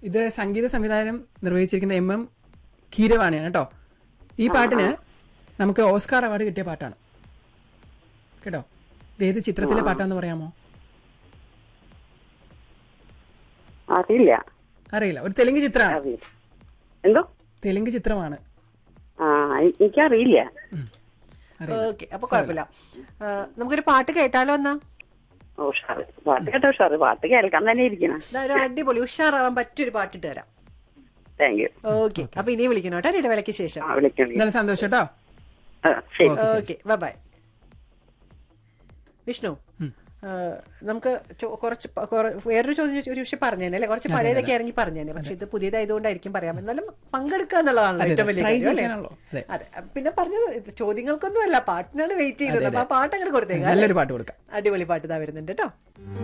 ഇത് സംഗീത സംവിധാനം നിർവഹിച്ചിരിക്കുന്ന M M കീരവാണിയാണ് കേട്ടോ ഈ പാട്ടിന് നമുക്ക് ഓസ്കാർ അവാർഡ് കിട്ടിയ പാട്ടാണ് കേട്ടോ ഇത് ഏത് ചിത്രത്തിലെ പാട്ടാന്ന് പറയാമോ അറിയില്ല അറിയില്ല ഒരു തെലുങ്ക് ചിത്രമാണ് അറിയില്ല എന്തോ തെലുങ്ക് ചിത്രമാണ് ആ എ- എനിക്കറിയില്ല അറിയില്ല ഓക്കെ അപ്പൊ കുഴപ്പമില്ല ആ, നമുക്കൊരു പാട്ട് കേട്ടാലോ എന്നാ ഓ ഉഷാറ് പാട്ട് കേട്ടോ ഉഷാറ് പാട്ട് കേൾക്കാൻ തന്നെ ഇരിക്കണം ദാ ഒരു അടിപൊളി ഉഷാറാവാൻ പറ്റിയൊരു പാട്ടിട്ട് തരാം താങ്ക് യു ഓക്കെ അപ്പൊ ഇനി വിളിക്കണം കേട്ടോ ഇടവേളയ്ക്ക് ശേഷം ആ വിളിക്കണം എന്തായാലും സന്തോഷം കേട്ടോ ആ, ശരി ഓക്കെ ബൈ ബൈ വിഷ്ണു ആ, നമുക്ക് ചോ- കുറച്ച് പ- കുറ- വേറൊരു ചോദ്യം ചോദിച്ചു- ഒരു വിഷയം പറഞ്ഞേനെ അല്ലെ കുറച്ച് പഴയതൊക്കെ ആണെങ്കിൽ പറഞ്ഞേനെ പക്ഷെ ഇത് പുതിയതായതുകൊണ്ടായിരിക്കും പറയാം എന്നാലും പങ്കെടുക്കുക എന്നുള്ളതാണല്ലോ അതെ, ഏറ്റവും വലിയ try കാര്യം അല്ലേ ചെയ്യാനാണല്ലോ. അതെ. അതെ പിന്നെ പറഞ്ഞത് ഇത് ചോദ്യങ്ങൾക്കൊന്നും അല്ല പാട്ടിനാണ് വെയിറ്റ് ചെയ്യുന്നത് അപ്പൊ ആ പാട്ട് അങ്ങോട്ട് കൊടുത്തേക്കാം നല്ലൊരു പാട്ട് കൊടുക്കാം അടിപൊളി പാട്ട് ഇതാ വരുന്നുണ്ട് കേട്ടോ